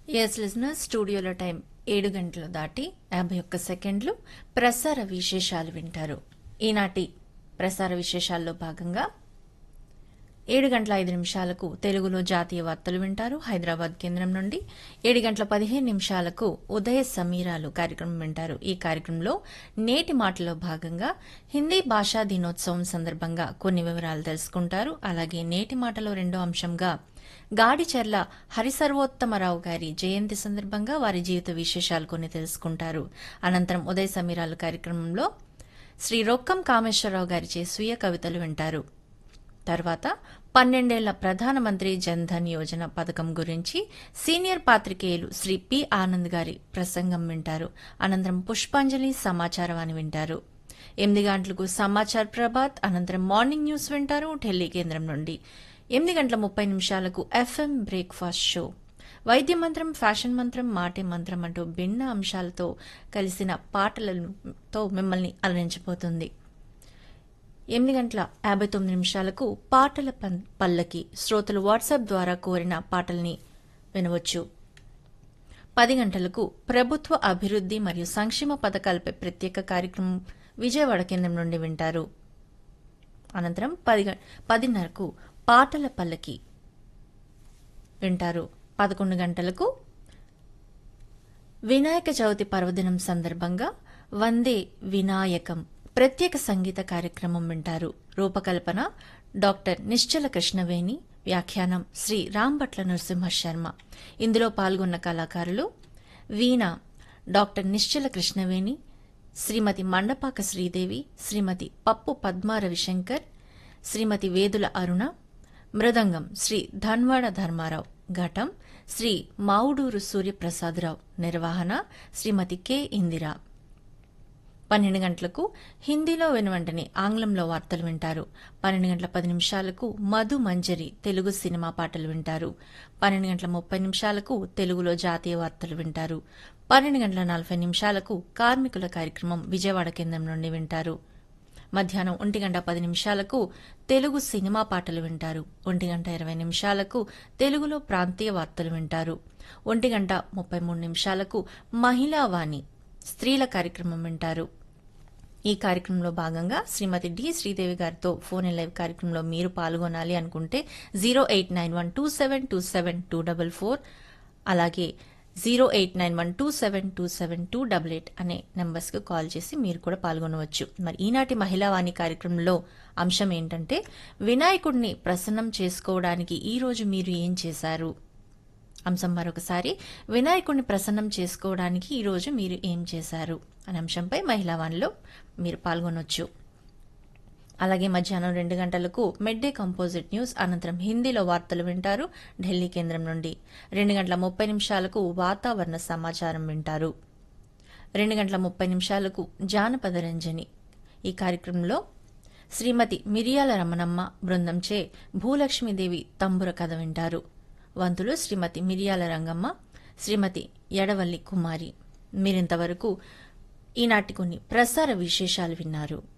yes listener స్టూడియోలో time ఏడు గంటలు దాటి యాభై ఒక్క సెకండ్లు ప్రసార విశేషాలు వింటారు ఈనాటి ప్రసార విశేషాల్లో భాగంగా ఏడు గంటల ఐదు నిమిషాలకు తెలుగులో జాతీయ వార్తలు వింటారు హైదరాబాద్ కేంద్రం నుండి ఏడు గంటల పదిహేను నిమిషాలకు ఉదయ సమీరాలు కార్యక్రమం వింటారు ఈ కార్యక్రమంలో నేటి మాటలో భాగంగా హిందీ భాషా దినోత్సవం సందర్భంగా కొన్ని వివరాలు తెలుసుకుంటారు అలాగే నేటి మాటలో రెండో అంశంగా గాడిచెర్ల హరిసర్వోత్తమరావు గారి జయంతి సందర్భంగా వారి జీవిత విశేషాలు కొన్ని తెలుసుకుంటారు అనంతరం ఉదయ సమీరాలు కార్యక్రమంలో శ్రీ రొక్కం కామేశ్వరరావు గారిచే స్వీయ కవితలు వింటారు తర్వాత పన్నెండేళ్ల ప్రధానమంత్రి జన్ధన్ యోజన పథకం గురించి సీనియర్ పాత్రికేయులు శ్రీ పి ఆనంద్ గారి ప్రసంగం వింటారు అనంతరం పుష్పాంజలి సమాచారం అని వింటారు ఎనిమిది గంటలకు సమాచార్ ప్రభాత్ అనంతరం మార్నింగ్ న్యూస్ వింటారు ఢిల్లీ కేంద్రం నుండి ఎనిమిది గంటల ముప్పై నిమిషాలకు ఎఫ్ఎం బ్రేక్ఫాస్ట్ షో వైద్య మంత్రం ఫ్యాషన్ మంత్రం మాటే మంత్రం అంటూ భిన్న అంశాలతో కలిసిన పాటలతో మిమ్మల్ని అలరించబోతుంది ఎనిమిది గంటల యాభై తొమ్మిది నిమిషాలకు పాటల పం- పల్లకి శ్రోతలు వాట్సాప్ ద్వారా కోరిన పాటల్ని వినవచ్చు పది గంటలకు ప్రభుత్వ అభివృద్ధి మరియు సంక్షేమ పథకాలపై ప్రత్యేక కార్యక్రమం విజయవాడ కేంద్రం నుండి వింటారు అనంతరం పది గ- పదిన్నరకు పాటల పల్లకి వింటారు పదకొండు గంటలకు వినాయక చవితి పర్వదినం సందర్భంగా వందే వినాయకం ప్రత్యేక సంగీత కార్యక్రమం వింటారు రూపకల్పన డాక్టర్ నిశ్చల కృష్ణవేణి వ్యాఖ్యానం శ్రీ రాంభట్ల నరసింహ శర్మ ఇందులో పాల్గొన్న కళాకారులు వీణ డాక్టర్ నిశ్చల కృష్ణవేణి శ్రీమతి మండపాక శ్రీదేవి శ్రీమతి పప్పు పద్మా రవిశంకర్ శ్రీమతి వేదుల అరుణ మృదంగం శ్రీ ధన్వాడ ధర్మారావు ఘటం శ్రీ మావుడూరు సూర్యప్రసాదరావు నిర్వహణ శ్రీమతి కె ఇందిరా పన్నెండు గంటలకు హిందీలో వెనువెంటనే ఆంగ్లంలో వార్తలు వింటారు పన్నెండు గంటల పది నిమిషాలకు మధు మంజరి తెలుగు సినిమా పాటలు వింటారు పన్నెండు గంటల ముప్పై నిమిషాలకు తెలుగులో జాతీయ వార్తలు వింటారు పన్నెండు గంటల నలభై నిమిషాలకు కార్మికుల కార్యక్రమం విజయవాడ కేంద్రం నుండి వింటారు మధ్యాహ్నం ఒంటి గంట పది నిమిషాలకు తెలుగు సినిమా పాటలు వింటారు ఒంటి గంట ఇరవై నిమిషాలకు తెలుగులో ప్రాంతీయ వార్తలు వింటారు ఒంటి గంట ముప్పై మూడు నిమిషాలకు మహిళా వాణి స్త్రీల కార్యక్రమం వింటారు ఈ కార్యక్రమంలో భాగంగా శ్రీమతి డి శ్రీదేవి గారితో ఫోన్ ఇన్ లైవ్ కార్యక్రమంలో మీరు పాల్గొనాలి అనుకుంటే zero eight nine one two seven two seven two double four అలాగే zero eight nine one two seven two seven two double eight అనే నెంబర్స్కి కాల్ చేసి మీరు కూడా పాల్గొనవచ్చు మరి ఈనాటి మహిళా వాణి కార్యక్రమంలో అంశం ఏంటంటే వినాయకుడిని ప్రసన్నం చేసుకోవడానికి ఈ రోజు మీరు ఏం చేశారు అంశం మరొకసారి వినాయకుడిని ప్రసన్నం చేసుకోవడానికి ఈ రోజు మీరు ఏం చేశారు అనే అంశంపై మహిళా వాణిలో మీరు పాల్గొనొచ్చు అలాగే మధ్యాహ్నం రెండు గంటలకు మిడ్ డే కంపోజిట్ న్యూస్ అనంతరం హిందీలో వార్తలు వింటారు ఢిల్లీ కేంద్రం నుండి రెండు గంటల ముప్పై నిమిషాలకు వాతావరణ సమాచారం వింటారు రెండు గంటల ముప్పై నిమిషాలకు జానపద రంజని ఈ కార్యక్రమంలో శ్రీమతి మిరియాల రమణమ్మ బృందంచే భూలక్ష్మీదేవి తంబుర కథ వింటారు వంతులు శ్రీమతి మిరియాల రంగమ్మ శ్రీమతి ఎడవల్లి కుమారి మీరింతవరకు ఈనాటి కొన్ని ప్రసార విశేషాలు విన్నారు